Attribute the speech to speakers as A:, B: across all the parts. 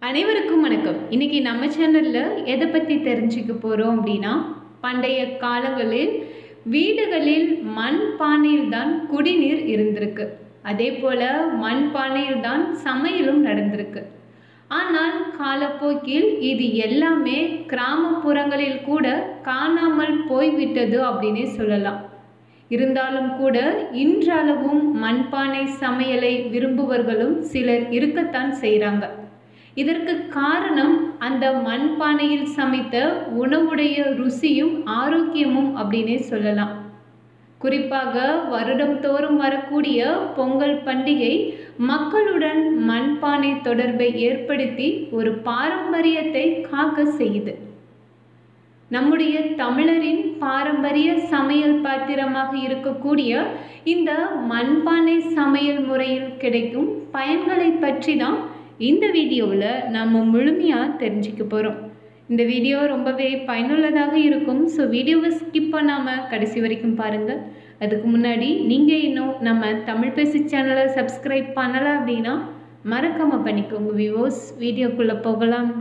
A: அனைவருக்கும் வணக்கம் இன்னைக்கு நம்ம சேனலில் எதை பற்றி தெரிஞ்சுக்க போகிறோம் அப்படின்னா பண்டைய காலங்களில் வீடுகளில் மண் பானையில் தான் குடிநீர் இருந்திருக்கு அதே போல் மண் பானையில் தான் சமையலும் நடந்திருக்கு ஆனால் காலப்போக்கில் இது எல்லாமே கிராமப்புறங்களில் கூட காணாமல் போய்விட்டது அப்படின்னே சொல்லலாம் இருந்தாலும் கூட இன்றளவும் மண்பானை சமையலை விரும்புவர்களும் சிலர் இருக்கத்தான் செய்கிறாங்க இதற்கு காரணம் அந்த மண்பானையில் சமைத்த உணவுடைய ருசியும் ஆரோக்கியமும் அப்படின்னே சொல்லலாம் குறிப்பாக வருடம் தோறும் வரக்கூடிய பொங்கல் பண்டிகை மக்களுடன் மண்பானை தொடர்பை ஏற்படுத்தி ஒரு பாரம்பரியத்தை காக்க செய்யுது நம்முடைய தமிழரின் பாரம்பரிய சமையல் பாத்திரமாக இருக்கக்கூடிய இந்த மண்பானை சமையல் முறையில் கிடைக்கும் பயன்களை பற்றி தான் இந்த வீடியோவில் நம்ம முழுமையாக தெரிஞ்சுக்க போகிறோம் இந்த வீடியோ ரொம்பவே பயனுள்ளதாக இருக்கும் ஸோ வீடியோவை ஸ்கிப் பண்ணாமல் கடைசி வரைக்கும் பாருங்கள் அதுக்கு முன்னாடி நீங்கள் இன்னும் நம்ம தமிழ் பேசி சேனலை சப்ஸ்கிரைப் பண்ணலை அப்படின்னா மறக்காமல் பண்ணிக்கோங்க விவோஸ் வீடியோக்குள்ளே போகலாம்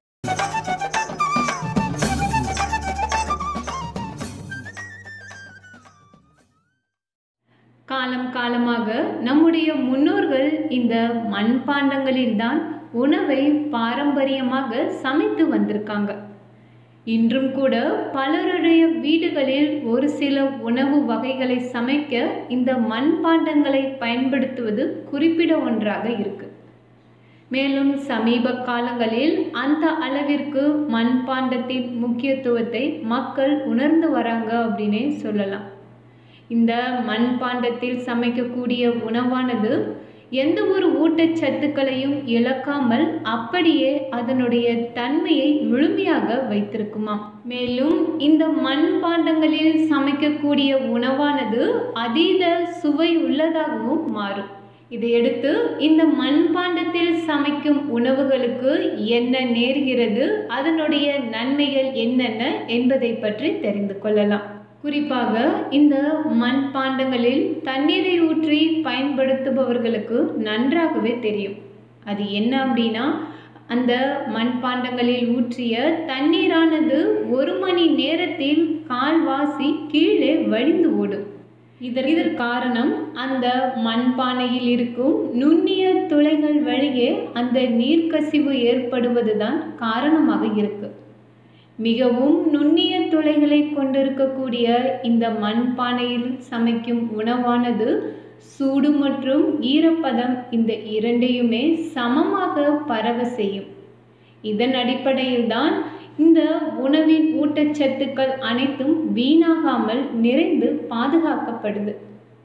A: காலம் காலமாக நம்முடைய முன்னோர்கள் இந்த மண்பாண்டங்களில்தான் உணவை பாரம்பரியமாக சமைத்து வந்திருக்காங்க இன்றும் கூட பலருடைய வீடுகளில் ஒரு சில உணவு வகைகளை சமைக்க இந்த மண்பாண்டங்களை பயன்படுத்துவது குறிப்பிட ஒன்றாக இருக்கு மேலும் சமீப காலங்களில் அந்த அளவிற்கு மண்பாண்டத்தின் முக்கியத்துவத்தை மக்கள் உணர்ந்து வராங்க அப்படின்னே சொல்லலாம் இந்த மண்பாண்டத்தில் சமைக்கக்கூடிய உணவானது எந்த ஒரு ஊட்டச்சத்துக்களையும் இழக்காமல் அப்படியே அதனுடைய தன்மையை முழுமையாக வைத்திருக்குமாம் மேலும் இந்த மண்பாண்டங்களில் சமைக்கக்கூடிய உணவானது அதீத சுவை உள்ளதாகவும் மாறும் இதையடுத்து இந்த மண்பாண்டத்தில் சமைக்கும் உணவுகளுக்கு என்ன நேர்கிறது அதனுடைய நன்மைகள் என்னென்ன என்பதை பற்றி தெரிந்து கொள்ளலாம் குறிப்பாக இந்த மண்பாண்டங்களில் தண்ணீரை ஊற்றி பயன்படுத்துபவர்களுக்கு நன்றாகவே தெரியும் அது என்ன அப்படின்னா அந்த மண்பாண்டங்களில் ஊற்றிய தண்ணீரானது ஒரு மணி நேரத்தில் கால்வாசி கீழே வழிந்து ஓடும் இதற்கு இதற்கு காரணம் அந்த மண்பானையில் இருக்கும் நுண்ணிய துளைகள் வழியே அந்த நீர்க்கசிவு ஏற்படுவதுதான் காரணமாக இருக்கு மிகவும் நுண்ணிய துளைகளை கொண்டிருக்கக்கூடிய இந்த மண்பானையில் சமைக்கும் உணவானது சூடு மற்றும் ஈரப்பதம் இந்த இரண்டையுமே சமமாக பரவ செய்யும் இதன் அடிப்படையில் தான் இந்த உணவின் ஊட்டச்சத்துக்கள் அனைத்தும் வீணாகாமல் நிறைந்து பாதுகாக்கப்படுது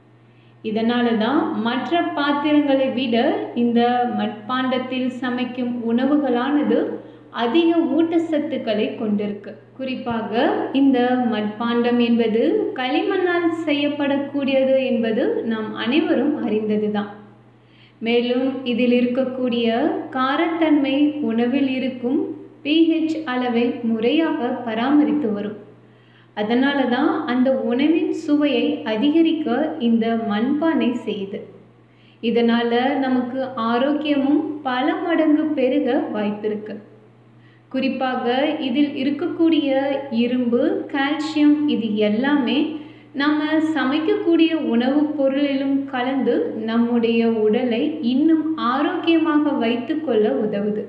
A: இதனால தான் மற்ற பாத்திரங்களை விட இந்த மட்பாண்டத்தில் சமைக்கும் உணவுகளானது அதிக ஊட்டச்சத்துக்களை கொண்டிருக்கு குறிப்பாக இந்த மட்பாண்டம் என்பது களிமண்ணால் செய்யப்படக்கூடியது என்பது நாம் அனைவரும் அறிந்தது தான் மேலும் இதில் இருக்கக்கூடிய காரத்தன்மை உணவில் இருக்கும் பிஹெச் அளவை முறையாக பராமரித்து வரும் அதனால தான் அந்த உணவின் சுவையை அதிகரிக்க இந்த மண்பானை செய்யுது இதனால் நமக்கு ஆரோக்கியமும் பல மடங்கு பெருக வாய்ப்பு இருக்குது குறிப்பாக இதில் இருக்கக்கூடிய இரும்பு கால்சியம் இது எல்லாமே நம்ம சமைக்கக்கூடிய உணவுப் பொருளிலும் கலந்து நம்முடைய உடலை இன்னும் ஆரோக்கியமாக வைத்துக்கொள்ள உதவுது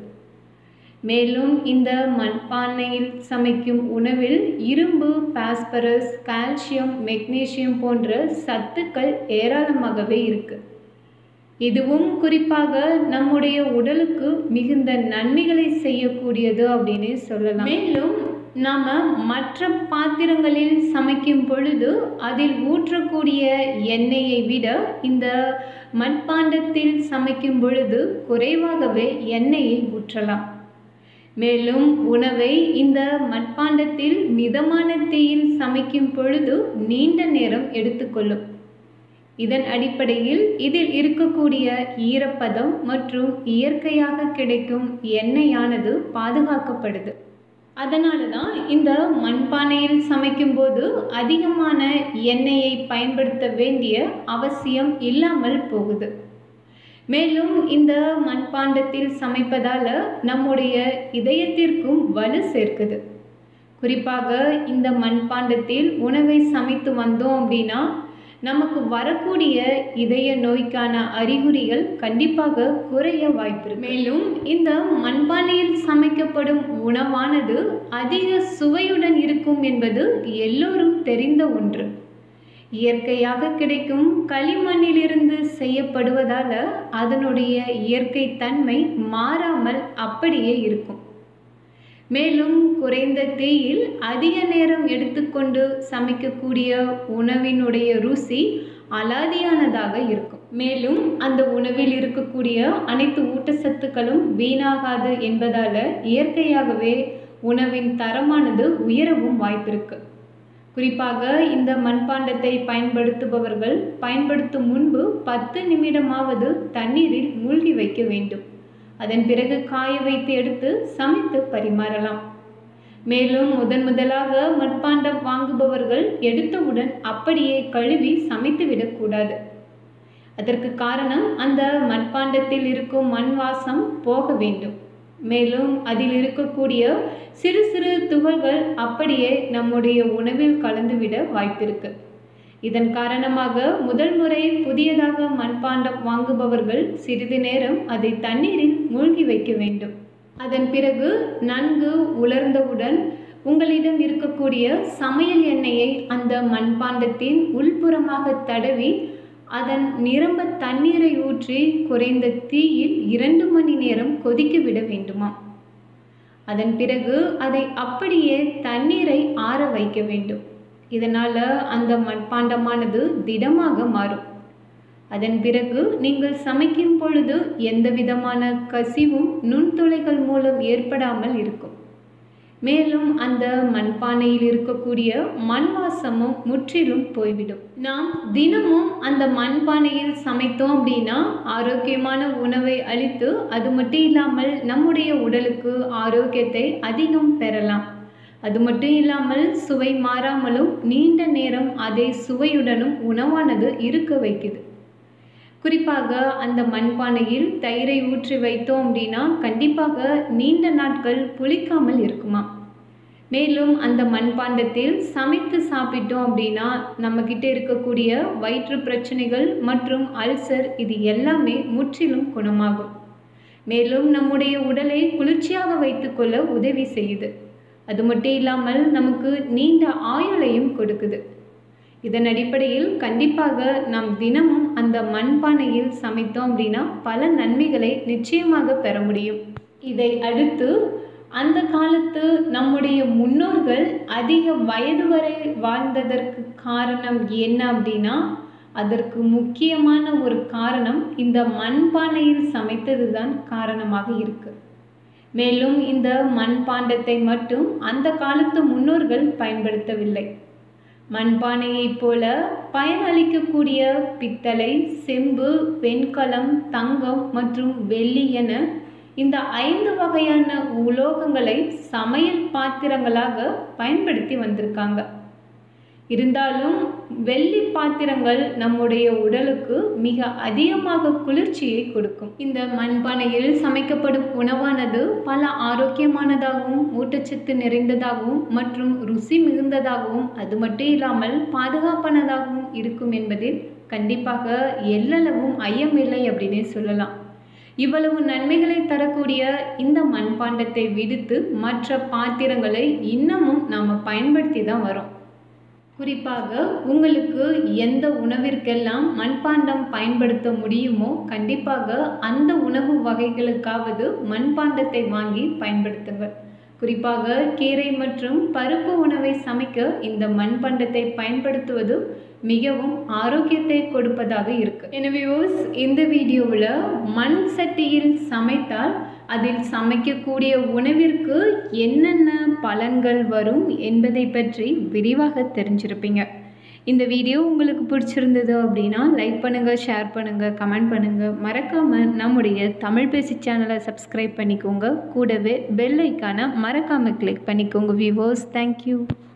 A: மேலும் இந்த மண்பானையில் சமைக்கும் உணவில் இரும்பு பாஸ்பரஸ் கால்சியம் மெக்னீசியம் போன்ற சத்துக்கள் ஏராளமாகவே இருக்குது இதுவும் குறிப்பாக நம்முடைய உடலுக்கு மிகுந்த நன்மைகளை செய்யக்கூடியது அப்படின்னு சொல்லலாம் மேலும் நாம் மற்ற பாத்திரங்களில் சமைக்கும் பொழுது அதில் ஊற்றக்கூடிய எண்ணெயை விட இந்த மண்பாண்டத்தில் சமைக்கும் பொழுது குறைவாகவே எண்ணெயை ஊற்றலாம் மேலும் உணவை இந்த மட்பாண்டத்தில் மிதமான தீயில் சமைக்கும் பொழுது நீண்ட நேரம் எடுத்துக்கொள்ளும் இதன் அடிப்படையில் இதில் இருக்கக்கூடிய ஈரப்பதம் மற்றும் இயற்கையாக கிடைக்கும் எண்ணெயானது பாதுகாக்கப்படுது அதனால தான் இந்த மண்பானையில் சமைக்கும்போது அதிகமான எண்ணெயை பயன்படுத்த வேண்டிய அவசியம் இல்லாமல் போகுது மேலும் இந்த மண்பாண்டத்தில் சமைப்பதால் நம்முடைய இதயத்திற்கும் வலு சேர்க்குது குறிப்பாக இந்த மண்பாண்டத்தில் உணவை சமைத்து வந்தோம் அப்படின்னா நமக்கு வரக்கூடிய இதய நோய்க்கான அறிகுறிகள் கண்டிப்பாக குறைய வாய்ப்பு மேலும் இந்த மண்பானையில் சமைக்கப்படும் உணவானது அதிக சுவையுடன் இருக்கும் என்பது எல்லோரும் தெரிந்த ஒன்று இயற்கையாக கிடைக்கும் களிமண்ணிலிருந்து செய்யப்படுவதால் அதனுடைய இயற்கை தன்மை மாறாமல் அப்படியே இருக்கும் மேலும் குறைந்த தீயில் அதிக நேரம் எடுத்துக்கொண்டு சமைக்கக்கூடிய உணவினுடைய ருசி அலாதியானதாக இருக்கும் மேலும் அந்த உணவில் இருக்கக்கூடிய அனைத்து ஊட்டச்சத்துக்களும் வீணாகாது என்பதால் இயற்கையாகவே உணவின் தரமானது உயரவும் வாய்ப்பிருக்கு குறிப்பாக இந்த மண்பாண்டத்தை பயன்படுத்துபவர்கள் பயன்படுத்தும் முன்பு பத்து நிமிடமாவது தண்ணீரில் மூழ்கி வைக்க வேண்டும் அதன் பிறகு காய வைத்து எடுத்து சமைத்து பரிமாறலாம் மேலும் முதன் முதலாக மட்பாண்டம் வாங்குபவர்கள் எடுத்தவுடன் அப்படியே கழுவி சமைத்து விடக்கூடாது அதற்கு காரணம் அந்த மட்பாண்டத்தில் இருக்கும் மண் வாசம் போக வேண்டும் மேலும் அதில் இருக்கக்கூடிய சிறு சிறு துகள்கள் அப்படியே நம்முடைய உணவில் கலந்துவிட வாய்ப்பிருக்கு இதன் காரணமாக முதல் முறை புதியதாக மண்பாண்டம் வாங்குபவர்கள் சிறிது நேரம் அதை தண்ணீரில் மூழ்கி வைக்க வேண்டும் அதன் பிறகு நன்கு உலர்ந்தவுடன் உங்களிடம் இருக்கக்கூடிய சமையல் எண்ணெயை அந்த மண்பாண்டத்தின் உள்புறமாக தடவி அதன் நிரம்ப தண்ணீரை ஊற்றி குறைந்த தீயில் இரண்டு மணி நேரம் கொதிக்க விட வேண்டுமா அதன் பிறகு அதை அப்படியே தண்ணீரை ஆற வைக்க வேண்டும் இதனால் அந்த மண்பாண்டமானது திடமாக மாறும் அதன் பிறகு நீங்கள் சமைக்கும் பொழுது எந்த விதமான கசிவும் நுண்துளைகள் மூலம் ஏற்படாமல் இருக்கும் மேலும் அந்த மண்பானையில் இருக்கக்கூடிய மண் வாசமும் முற்றிலும் போய்விடும் நாம் தினமும் அந்த மண்பானையில் சமைத்தோம் அப்படின்னா ஆரோக்கியமான உணவை அளித்து அது மட்டும் இல்லாமல் நம்முடைய உடலுக்கு ஆரோக்கியத்தை அதிகம் பெறலாம் அது மட்டும் இல்லாமல் சுவை மாறாமலும் நீண்ட நேரம் அதே சுவையுடனும் உணவானது இருக்க வைக்குது குறிப்பாக அந்த மண்பானையில் தயிரை ஊற்றி வைத்தோம் அப்படின்னா கண்டிப்பாக நீண்ட நாட்கள் புளிக்காமல் இருக்குமா மேலும் அந்த மண்பாண்டத்தில் சமைத்து சாப்பிட்டோம் அப்படின்னா நம்மக்கிட்ட இருக்கக்கூடிய வயிற்று பிரச்சனைகள் மற்றும் அல்சர் இது எல்லாமே முற்றிலும் குணமாகும் மேலும் நம்முடைய உடலை குளிர்ச்சியாக வைத்துக்கொள்ள உதவி செய்யுது அது மட்டும் இல்லாமல் நமக்கு நீண்ட ஆயுளையும் கொடுக்குது இதன் அடிப்படையில் கண்டிப்பாக நாம் தினமும் அந்த மண்பானையில் சமைத்தோம் அப்படின்னா பல நன்மைகளை நிச்சயமாக பெற முடியும் இதை அடுத்து அந்த காலத்து நம்முடைய முன்னோர்கள் அதிக வயது வரை வாழ்ந்ததற்கு காரணம் என்ன அப்படின்னா அதற்கு முக்கியமான ஒரு காரணம் இந்த மண்பானையில் சமைத்தது தான் காரணமாக இருக்கு மேலும் இந்த மண்பாண்டத்தை மட்டும் அந்த காலத்து முன்னோர்கள் பயன்படுத்தவில்லை மண்பானையைப் போல பயனளிக்கக்கூடிய பித்தளை செம்பு வெண்கலம் தங்கம் மற்றும் வெள்ளி என இந்த ஐந்து வகையான உலோகங்களை சமையல் பாத்திரங்களாக பயன்படுத்தி வந்திருக்காங்க இருந்தாலும் வெள்ளி பாத்திரங்கள் நம்முடைய உடலுக்கு மிக அதிகமாக குளிர்ச்சியை கொடுக்கும் இந்த மண்பானையில் சமைக்கப்படும் உணவானது பல ஆரோக்கியமானதாகவும் ஊட்டச்சத்து நிறைந்ததாகவும் மற்றும் ருசி மிகுந்ததாகவும் அது மட்டும் இல்லாமல் பாதுகாப்பானதாகவும் இருக்கும் என்பதில் கண்டிப்பாக எல்லளவும் ஐயமில்லை அப்படின்னே சொல்லலாம் இவ்வளவு நன்மைகளை தரக்கூடிய இந்த மண்பாண்டத்தை விடுத்து மற்ற பாத்திரங்களை இன்னமும் நாம் பயன்படுத்தி தான் வரோம் குறிப்பாக உங்களுக்கு எந்த உணவிற்கெல்லாம் மண்பாண்டம் பயன்படுத்த முடியுமோ கண்டிப்பாக அந்த உணவு வகைகளுக்காவது மண்பாண்டத்தை வாங்கி பயன்படுத்துங்கள் குறிப்பாக கீரை மற்றும் பருப்பு உணவை சமைக்க இந்த மண்பாண்டத்தை பயன்படுத்துவது மிகவும் ஆரோக்கியத்தை கொடுப்பதாக இருக்கு எனவே யோஸ் இந்த வீடியோவில் மண் சட்டியில் சமைத்தால் அதில் சமைக்கக்கூடிய உணவிற்கு என்னென்ன பலன்கள் வரும் என்பதை பற்றி விரிவாக தெரிஞ்சிருப்பீங்க இந்த வீடியோ உங்களுக்கு பிடிச்சிருந்தது அப்படின்னா லைக் பண்ணுங்கள் ஷேர் பண்ணுங்கள் கமெண்ட் பண்ணுங்கள் மறக்காமல் நம்முடைய தமிழ் பேசி சேனலை சப்ஸ்கிரைப் பண்ணிக்கோங்க கூடவே பெல் ஐக்கானை மறக்காமல் கிளிக் பண்ணிக்கோங்க வியூவர்ஸ் தேங்க்யூ